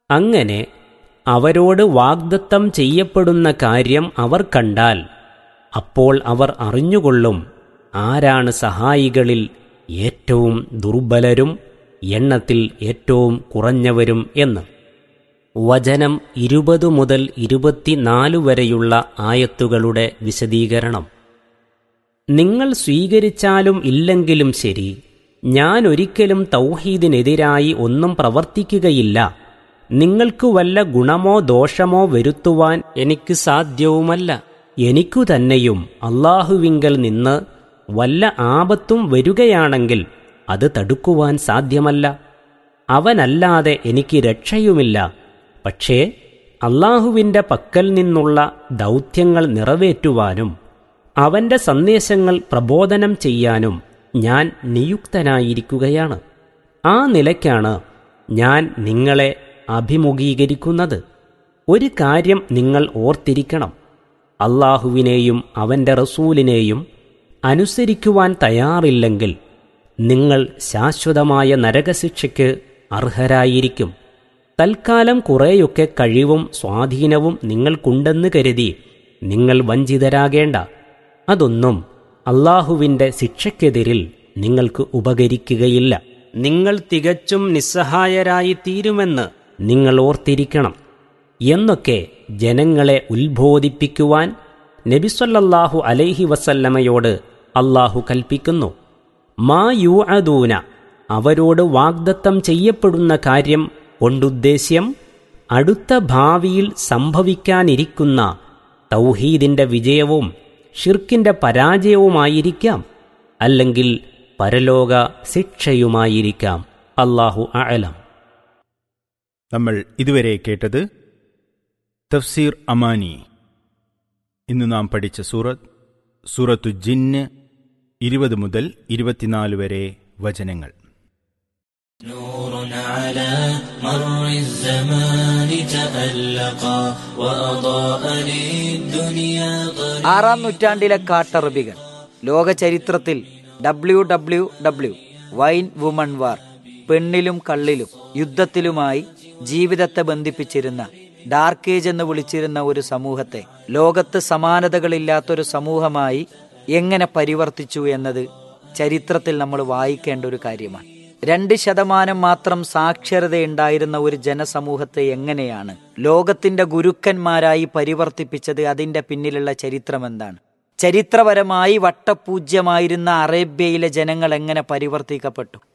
അങ്ങനെ അവരോട് വാഗ്ദത്തം ചെയ്യപ്പെടുന്ന കാര്യം അവർ കണ്ടാൽ അപ്പോൾ അവർ അറിഞ്ഞുകൊള്ളും ആരാണ് സഹായികളിൽ ഏറ്റവും ദുർബലരും എണ്ണത്തിൽ ഏറ്റവും കുറഞ്ഞവരും എന്ന് വചനം ഇരുപത് മുതൽ ഇരുപത്തിനാല് വരെയുള്ള ആയത്തുകളുടെ വിശദീകരണം നിങ്ങൾ സ്വീകരിച്ചാലും ഇല്ലെങ്കിലും ശരി ഞാൻ ഒരിക്കലും തൗഹീദിനെതിരായി ഒന്നും പ്രവർത്തിക്കുകയില്ല നിങ്ങൾക്ക് വല്ല ഗുണമോ ദോഷമോ വരുത്തുവാൻ എനിക്ക് സാധ്യവുമല്ല എനിക്കു തന്നെയും അള്ളാഹുവിങ്കൽ നിന്ന് വല്ല ആപത്തും വരികയാണെങ്കിൽ അത് തടുക്കുവാൻ സാധ്യമല്ല അവനല്ലാതെ എനിക്ക് രക്ഷയുമില്ല പക്ഷേ അള്ളാഹുവിൻ്റെ പക്കൽ നിന്നുള്ള ദൗത്യങ്ങൾ നിറവേറ്റുവാനും അവൻ്റെ സന്ദേശങ്ങൾ പ്രബോധനം ചെയ്യാനും ഞാൻ നിയുക്തനായിരിക്കുകയാണ് ആ നിലയ്ക്കാണ് ഞാൻ നിങ്ങളെ അഭിമുഖീകരിക്കുന്നത് ഒരു കാര്യം നിങ്ങൾ ഓർത്തിരിക്കണം അള്ളാഹുവിനെയും അവൻ്റെ റസൂലിനെയും അനുസരിക്കുവാൻ തയ്യാറില്ലെങ്കിൽ നിങ്ങൾ ശാശ്വതമായ നരകശിക്ഷയ്ക്ക് അർഹരായിരിക്കും തൽക്കാലം കുറേയൊക്കെ കഴിവും സ്വാധീനവും നിങ്ങൾക്കുണ്ടെന്ന് കരുതി നിങ്ങൾ വഞ്ചിതരാകേണ്ട അതൊന്നും അള്ളാഹുവിൻ്റെ ശിക്ഷയ്ക്കെതിരിൽ നിങ്ങൾക്ക് ഉപകരിക്കുകയില്ല നിങ്ങൾ തികച്ചും നിസ്സഹായരായി തീരുമെന്ന് നിങ്ങൾ ഓർത്തിരിക്കണം എന്നൊക്കെ ജനങ്ങളെ ഉത്ബോധിപ്പിക്കുവാൻ നബിസ്വല്ലാഹു അലൈഹി വസല്ലമയോട് അള്ളാഹു കൽപ്പിക്കുന്നു മാ യു അദൂന അവരോട് വാഗ്ദത്തം ചെയ്യപ്പെടുന്ന കാര്യം കൊണ്ടുദ്ദേശ്യം അടുത്ത ഭാവിയിൽ സംഭവിക്കാനിരിക്കുന്ന തൗഹീദിന്റെ വിജയവും ഷിർക്കിന്റെ പരാജയവുമായിരിക്കാം അല്ലെങ്കിൽ പരലോക ശിക്ഷയുമായിരിക്കാം അള്ളാഹു അലം നമ്മൾ ഇതുവരെ കേട്ടത് തഫ്സീർ അമാനി ഇന്ന് നാം പഠിച്ച സൂറത്ത് സൂറത്തു ജിന്ന് ഇരുപത് മുതൽ ഇരുപത്തിനാല് വരെ വചനങ്ങൾ نور على مر الزمان تألقا وأضاء للدنيا طريقا ആറാം നൂറ്റാണ്ടിലെ കാട്ടറബികൾ ലോക ചരിത്രത്തിൽ W W W wine woman war പെണ്ണിലും കള്ളിലും യുദ്ധത്തിലുമായി ജീവിതത്തെ ബന്ധിപ്പിച്ചിരുന്ന ഡാർക്ക് ഏജ് എന്ന് വിളിച്ചിരുന്ന ഒരു സമൂഹത്തെ ലോകത്ത് സമാനതകളില്ലാത്തൊരു സമൂഹമായി എങ്ങനെ പരിവർത്തിച്ചു എന്നത് ചരിത്രത്തിൽ നമ്മൾ വായിക്കേണ്ട ഒരു കാര്യമാണ് രണ്ട് ശതമാനം മാത്രം സാക്ഷരതയുണ്ടായിരുന്ന ഒരു ജനസമൂഹത്തെ എങ്ങനെയാണ് ലോകത്തിന്റെ ഗുരുക്കന്മാരായി പരിവർത്തിപ്പിച്ചത് അതിന്റെ പിന്നിലുള്ള ചരിത്രം എന്താണ് ചരിത്രപരമായി വട്ടപൂജ്യമായിരുന്ന അറേബ്യയിലെ ജനങ്ങൾ എങ്ങനെ പരിവർത്തിക്കപ്പെട്ടു